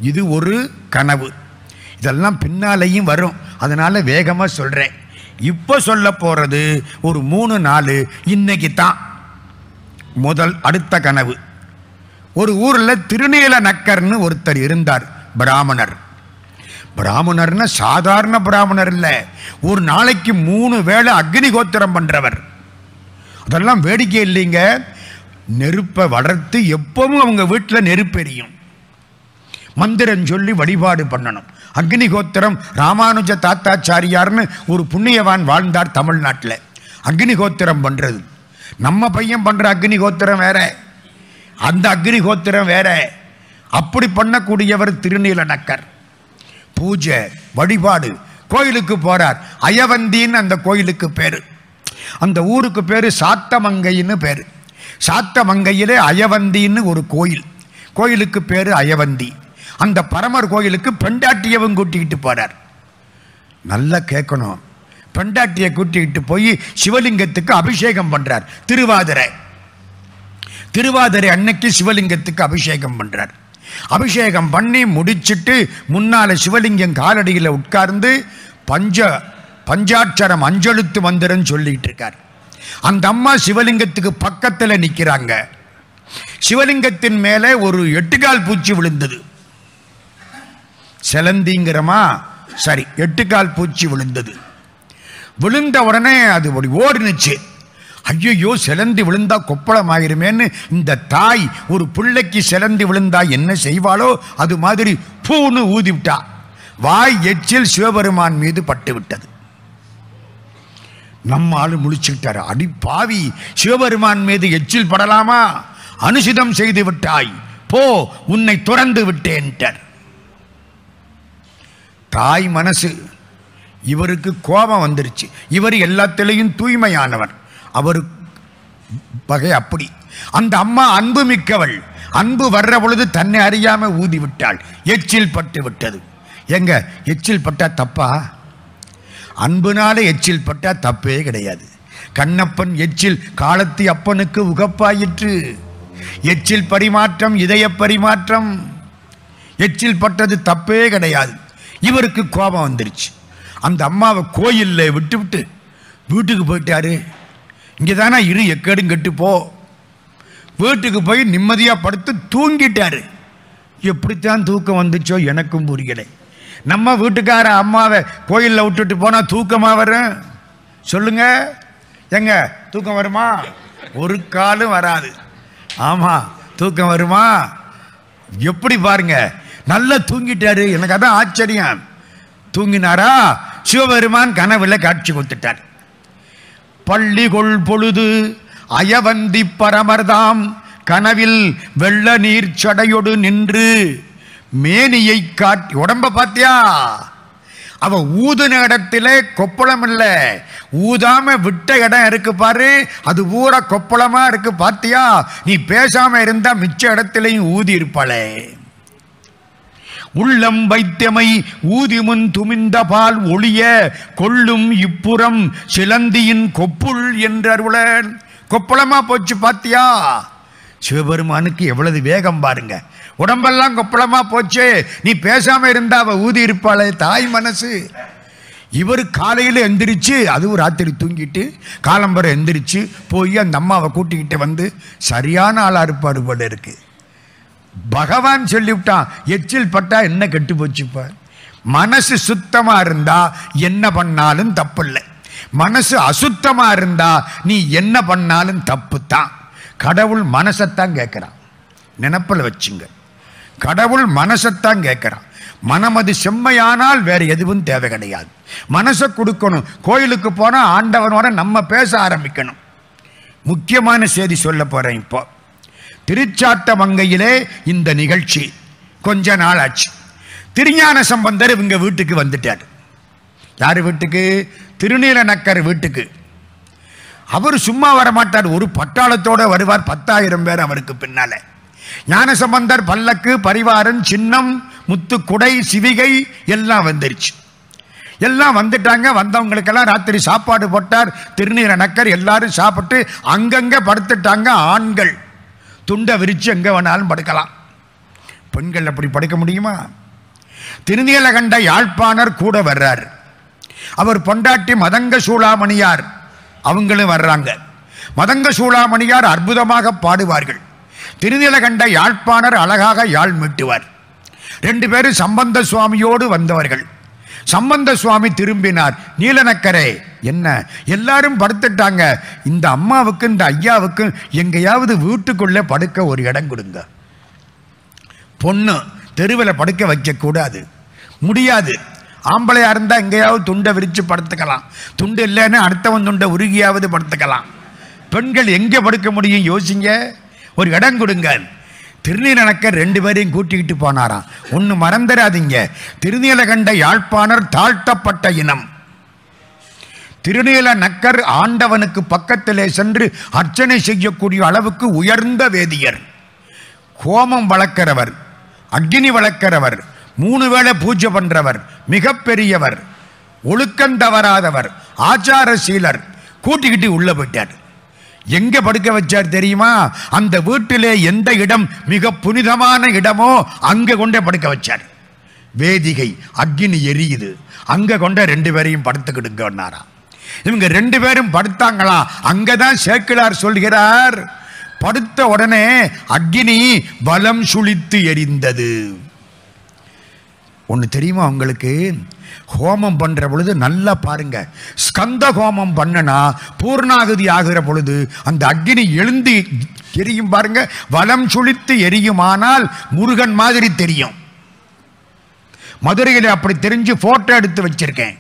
இது ஒரு கனவு இதெல்லாம் பின்னாலேயும் வரும் அதனால வேகமாக சொல்கிறேன் இப்போ சொல்ல போகிறது ஒரு மூணு நாலு இன்னைக்கு தான் முதல் அடுத்த கனவு ஒரு ஊரில் திருநீல நக்கர்னு ஒருத்தர் இருந்தார் பிராமணர் பிராமணர்னா சாதாரண பிராமணர் இல்லை ஒரு நாளைக்கு மூணு வேளை அக்னிகோத்திரம் பண்றவர் அதெல்லாம் வேடிக்கை இல்லைங்க நெருப்பை வளர்த்து எப்பவும் அவங்க வீட்டில் நெருப்பெரியும் மந்திரம் சொல்லி வழிபாடு பண்ணணும் அக்னிகோத்திரம் ராமானுஜ தாத்தாச்சாரியார்னு ஒரு புண்ணியவான் வாழ்ந்தார் தமிழ்நாட்டில் அக்னிகோத்திரம் பண்றது நம்ம பையன் பண்ற அக்னிகோத்திரம் வேற அந்த அக்னிகோத்திரம் வேற அப்படி பண்ணக்கூடியவர் திருநீலநக்கர் பூஜை வழிபாடு கோயிலுக்கு போறார் அயவந்தின்னு அந்த கோயிலுக்கு பேரு அந்த ஊருக்கு பேரு சாத்தமங்கைன்னு பேரு சாத்தமங்கையிலே அயவந்தின்னு ஒரு கோயில் கோயிலுக்கு பேரு அயவந்தி அந்த பரமர் கோயிலுக்கு பெண்டாட்டியவும் கூட்டிக்கிட்டு போறார் நல்லா கேட்கணும் பெண்டாட்டியை கூட்டிக்கிட்டு போய் சிவலிங்கத்துக்கு அபிஷேகம் பண்றார் திருவாதிரை திருவாதிரை அன்னைக்கு சிவலிங்கத்துக்கு அபிஷேகம் பண்றார் அபிஷேகம் பண்ணி முடிச்சிட்டு முன்னால சிவலிங்கம் காலடியில் உட்கார்ந்து பஞ்ச பஞ்சாட்சரம் அஞ்செழுத்து மந்திரம் சொல்லிட்டு இருக்கார் அந்த அம்மா சிவலிங்கத்துக்கு பக்கத்தில் நிற்கிறாங்க சிவலிங்கத்தின் மேலே ஒரு எட்டுக்கால் பூச்சி விழுந்தது செலந்திங்கிறமா சரி எட்டுக்கால் பூச்சி விழுந்தது விழுந்த உடனே அது அப்படி ஓடினுச்சு ஐயோ சிலந்தி விழுந்தா கொப்பளம் ஆயிருமேன்னு இந்த தாய் ஒரு பிள்ளைக்கு சிலந்தி விழுந்தா என்ன செய்வாளோ அது மாதிரி பூன்னு ஊதி விட்டா வாய் எச்சில் சிவபெருமான் மீது பட்டு விட்டது நம்ம ஆளு முழிச்சுக்கிட்டாரு அடி பாவி சிவபெருமான் மீது எச்சில் படலாமா அனுசிதம் செய்து விட்டாய் போ உன்னை துறந்து விட்டேன்ட்டார் தாய் மனசு இவருக்கு கோபம் வந்துருச்சு இவர் எல்லாத்திலையும் தூய்மையானவர் அவர் வகை அப்படி அந்த அம்மா அன்பு மிக்கவள் அன்பு வர்ற பொழுது தன்னை அறியாம ஊதி விட்டாள் எச்சில் பட்டு விட்டது எங்க எச்சில் பட்டா தப்பா அன்புனால எச்சில் பட்டா தப்பே கிடையாது கண்ணப்பன் எச்சில் காலத்தி அப்பனுக்கு உகப்பாயிற்று எச்சில் பரிமாற்றம் இதய பரிமாற்றம் எச்சில் பட்டது தப்பே கிடையாது இவருக்கு கோபம் வந்துருச்சு அந்த அம்மாவை கோயிலில் விட்டு விட்டு வீட்டுக்கு போயிட்டாரு இங்கே தானே இரு எக்கேடும் கெட்டு போ வீட்டுக்கு போய் நிம்மதியாக படுத்து தூங்கிட்டாரு எப்படித்தான் தூக்கம் வந்துச்சோ எனக்கும் புரியலை நம்ம வீட்டுக்கார அம்மாவை கோயிலில் விட்டுட்டு போனால் தூக்கமாக வரும் சொல்லுங்க எங்க தூக்கம் வருமா ஒரு காலும் வராது ஆமாம் தூக்கம் வருமா எப்படி பாருங்க நல்லா தூங்கிட்டாரு எனக்கு அதான் ஆச்சரியம் தூங்கினாரா சிவபெருமான் கனவுல காட்சி கொடுத்துட்டார் பள்ளி கொள் பொழுது அயவந்தி பரமர்தாம் கனவில் வெள்ள நீர் சடையொடு நின்று மேனியை காட்டி உடம்ப பாத்தியா அவ ஊதுன இடத்துல கொப்பளம் இல்ல ஊதாம விட்ட இடம் இருக்கு பாரு அது பூரா கொப்பளமா இருக்கு பாத்தியா நீ பேசாம இருந்தா மிச்ச இடத்துலயும் ஊதி இருப்பாளே உள்ளம் வைத்தமை ஊதிமுன் துமிந்த பால் ஒளிய கொள்ளும் இப்புறம் சிலந்தியின் கொப்புள் என்றருளன் கொப்பளமா போச்சு பாத்தியா சிவபெருமானுக்கு எவ்வளவு வேகம் பாருங்க உடம்பெல்லாம் கொப்பளமா போச்சு நீ பேசாம இருந்தா அவ ஊதி இருப்பாளே தாய் மனசு இவர் காலையில் எந்திரிச்சு அதுவும் ராத்திரி தூங்கிட்டு காலம்பரம் எந்திரிச்சு போய் அந்த அம்மாவை கூட்டிக்கிட்டு வந்து சரியான ஆளா இருப்பாடு போல இருக்கு பகவான் சொல்லிவிட்டான் எச்சில் பட்டா என்ன கெட்டு போச்சுப்ப மனசு சுத்தமா இருந்தா என்ன பண்ணாலும் தப்பு இல்லை மனசு அசுத்தமா இருந்தா நீ என்ன பண்ணாலும் தப்பு தான் கடவுள் மனசைத்தான் கேட்கிறான் நினப்பில் வச்சுங்க கடவுள் மனசைத்தான் கேட்கிறான் மனம் அது செம்மையானால் வேற எதுவும் தேவை கிடையாது மனசை கொடுக்கணும் கோயிலுக்கு போனா ஆண்டவனோட நம்ம பேச ஆரம்பிக்கணும் முக்கியமான செய்தி சொல்ல போறேன் இப்போ திருச்சாட்ட மங்கையிலே இந்த நிகழ்ச்சி கொஞ்ச நாள் ஆச்சு திருஞான சம்பந்தர் இவங்க வீட்டுக்கு வந்துட்டார் யார் வீட்டுக்கு திருநீல நக்கர் வீட்டுக்கு அவர் சும்மா வரமாட்டார் ஒரு பட்டாளத்தோட வருவார் பத்தாயிரம் பேர் அவருக்கு பின்னால ஞானசம்பந்தர் பல்லக்கு பரிவாரன் சின்னம் முத்து குடை சிவிகை எல்லாம் வந்துருச்சு எல்லாம் வந்துட்டாங்க வந்தவங்களுக்கெல்லாம் ராத்திரி சாப்பாடு போட்டார் திருநீர நக்கர் எல்லாரும் சாப்பிட்டு அங்கங்க படுத்துட்டாங்க ஆண்கள் துண்டை விரிச்சு எங்க வேணாலும் படுக்கலாம் பெண்கள் அப்படி படுக்க முடியுமா திருநீலகண்ட யாழ்ப்பாணர் கூட வர்றார் அவர் பொண்டாட்டி மதங்க சூளாமணியார் அவங்களும் வர்றாங்க மதங்க சூளாமணியார் அற்புதமாக பாடுவார்கள் திருநீலகண்ட யாழ்ப்பாணர் அழகாக யாழ் மீட்டுவார் ரெண்டு பேரும் சம்பந்த சுவாமியோடு வந்தவர்கள் சம்பந்த சுவாமி திரும்பினார் நீலனக்கரே என்ன எல்லாரும் படுத்துட்டாங்க இந்த அம்மாவுக்கு இந்த ஐயாவுக்கு எங்கேயாவது வீட்டுக்குள்ளே படுக்க ஒரு இடம் கொடுங்க பொண்ணு தெருவில் படுக்க வைக்கக்கூடாது முடியாது ஆம்பளையா இருந்தால் எங்கேயாவது துண்டை விரித்து படுத்துக்கலாம் துண்டு இல்லைன்னா அடுத்தவன் துண்டை உருகியாவது படுத்துக்கலாம் பெண்கள் எங்கே படுக்க முடியும் யோசிங்க ஒரு இடம் கொடுங்க திருநீலனக்க ரெண்டு பேரையும் கூட்டிக்கிட்டு போனாராம் ஒன்று மறந்துடாதீங்க திருநீலகண்ட யாழ்ப்பாணர் தாழ்த்தப்பட்ட இனம் திருநீல நக்கர் ஆண்டவனுக்கு பக்கத்திலே சென்று அர்ச்சனை செய்யக்கூடிய அளவுக்கு உயர்ந்த வேதியர் ஹோமம் வளர்க்கிறவர் அக்னி வளர்க்கிறவர் மூணு வேளை பூஜை பண்றவர் மிகப்பெரியவர் ஒழுக்கம் தவறாதவர் ஆச்சார சீலர் கூட்டிக்கிட்டு உள்ள போயிட்டார் எங்க படுக்க வச்சார் தெரியுமா அந்த வீட்டிலே எந்த இடம் மிக புனிதமான இடமோ அங்க கொண்டே படுக்க வச்சார் வேதிகை அக்னி எரியுது அங்க கொண்ட ரெண்டு பேரையும் படுத்துக்கிடுங்கன்னாரா இவங்க ரெண்டு பேரும் படுத்தாங்களா அங்கதான் சேக்கிழார் சொல்கிறார் படுத்த உடனே அக்னி பலம் சுழித்து எரிந்தது ஒன்று தெரியுமா உங்களுக்கு ஹோமம் பண்ணுற பொழுது நல்லா பாருங்க ஸ்கந்த ஹோமம் பண்ணனா பூர்ணாகுதி ஆகிற பொழுது அந்த அக்னி எழுந்து எரியும் பாருங்க வலம் சுழித்து எரியுமானால் முருகன் மாதிரி தெரியும் மதுரையில் அப்படி தெரிஞ்சு போட்டோ எடுத்து வச்சிருக்கேன்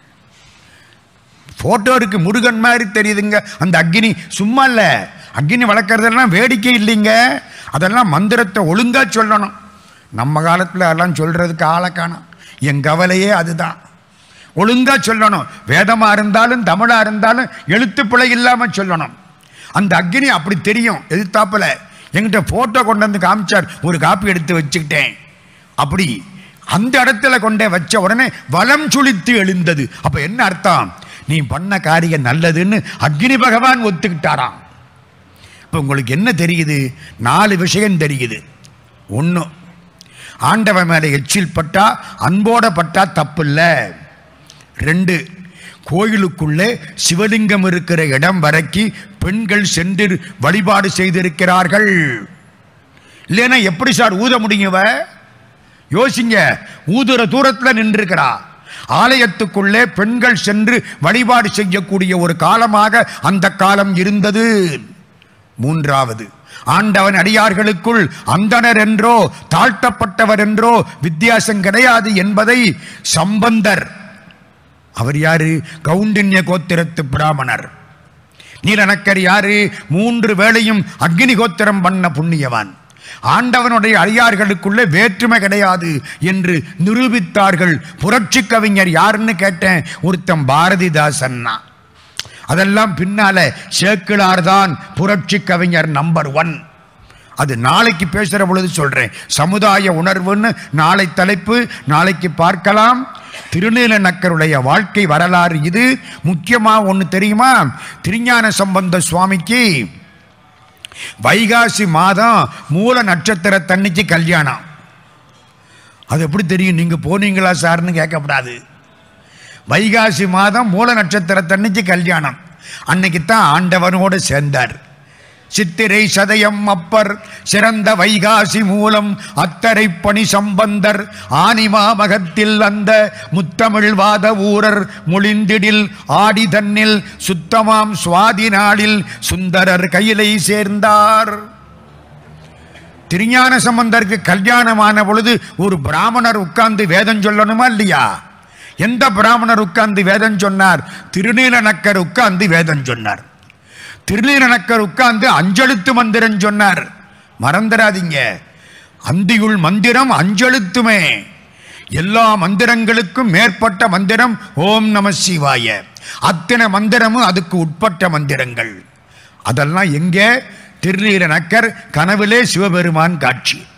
போட்டோ இருக்கு முருகன் மாதிரி தெரியுதுங்க அந்த அக்னி சும்மா இல்லை அக்னி வளர்க்குறதெல்லாம் வேடிக்கை இல்லைங்க அதெல்லாம் மந்திரத்தை ஒழுங்கா சொல்லணும் நம்ம காலத்தில் அதெல்லாம் சொல்றதுக்கு ஆளை காணோம் என் கவலையே அதுதான் ஒழுங்கா சொல்லணும் வேதமா இருந்தாலும் தமிழா இருந்தாலும் எழுத்து பிழை இல்லாம சொல்லணும் அந்த அக்னி அப்படி தெரியும் எதிர்த்தாப்புல என்கிட்ட போட்டோ கொண்டு வந்து காமிச்சார் ஒரு காப்பி எடுத்து வச்சுக்கிட்டேன் அப்படி அந்த இடத்துல கொண்டே வச்ச உடனே வலம் சுழித்து எழுந்தது அப்ப என்ன அர்த்தம் நீ பண்ண காரியம் நல்லதுன்னு அக்னி பகவான் ஒத்துக்கிட்டாராம் இப்போ உங்களுக்கு என்ன தெரியுது நாலு விஷயம் தெரியுது ஒன்று ஆண்டவன் மேலே எச்சில் பட்டா அன்போட பட்டா தப்பு இல்லை ரெண்டு கோயிலுக்குள்ளே சிவலிங்கம் இருக்கிற இடம் வரைக்கும் பெண்கள் சென்று வழிபாடு செய்திருக்கிறார்கள் இல்லைன்னா எப்படி சார் ஊத முடியும் இவ? யோசிங்க ஊதுற தூரத்தில் நின்றிருக்கிறா ஆலயத்துக்குள்ளே பெண்கள் சென்று வழிபாடு செய்யக்கூடிய ஒரு காலமாக அந்த காலம் இருந்தது மூன்றாவது ஆண்டவன் அடியார்களுக்குள் அந்தணர் என்றோ தாழ்த்தப்பட்டவர் என்றோ வித்தியாசம் கிடையாது என்பதை சம்பந்தர் அவர் யாரு கவுண்டின்ய கோத்திரத்து பிராமணர் நீலனக்கர் யாரு மூன்று வேளையும் அக்னி கோத்திரம் பண்ண புண்ணியவான் ஆண்டவனுடைய அடியார்களுக்குள்ளே வேற்றுமை கிடையாது என்று நிரூபித்தார்கள் புரட்சி கவிஞர் யாருன்னு கேட்டேன் ஒருத்தன் பாரதிதாசன்னா அதெல்லாம் பின்னால சேக்கிழார் தான் புரட்சி கவிஞர் நம்பர் ஒன் அது நாளைக்கு பேசுற பொழுது சொல்றேன் சமுதாய உணர்வுன்னு நாளை தலைப்பு நாளைக்கு பார்க்கலாம் திருநீல நக்கருடைய வாழ்க்கை வரலாறு இது முக்கியமா ஒன்று தெரியுமா திருஞான சம்பந்த சுவாமிக்கு வைகாசி மாதம் மூல நட்சத்திர தண்ணிக்கு கல்யாணம் அது எப்படி தெரியும் நீங்க போனீங்களா சார்னு கேட்கக்கூடாது வைகாசி மாதம் மூல நட்சத்திரத்தன்னைக்கு கல்யாணம் அன்னைக்கு தான் ஆண்டவனோடு சேர்ந்தார் சித்திரை சதயம் அப்பர் சிறந்த வைகாசி மூலம் அத்தரை பணி சம்பந்தர் ஆனிமாமகத்தில் அந்த முத்தமிழ் வாத ஊரர் மொழிந்திடில் ஆடி தன்னில் சுத்தமாம் சுவாதி நாளில் சுந்தரர் கையிலை சேர்ந்தார் திருஞான சம்பந்தருக்கு கல்யாணமான பொழுது ஒரு பிராமணர் உட்கார்ந்து வேதம் சொல்லணுமா இல்லையா எந்த பிராமணர் உட்கார்ந்து வேதம் சொன்னார் திருநீலநக்கர் உட்கார்ந்து வேதம் சொன்னார் திருநீலநக்கர் உட்கார்ந்து அஞ்செழுத்து மந்திரம் சொன்னார் மறந்துடாதீங்க அந்தியுள் மந்திரம் அஞ்செழுத்துமே எல்லா மந்திரங்களுக்கும் மேற்பட்ட மந்திரம் ஓம் நம சிவாய அத்தனை மந்திரமும் அதுக்கு உட்பட்ட மந்திரங்கள் அதெல்லாம் எங்கே திருநீலநக்கர் கனவிலே சிவபெருமான் காட்சி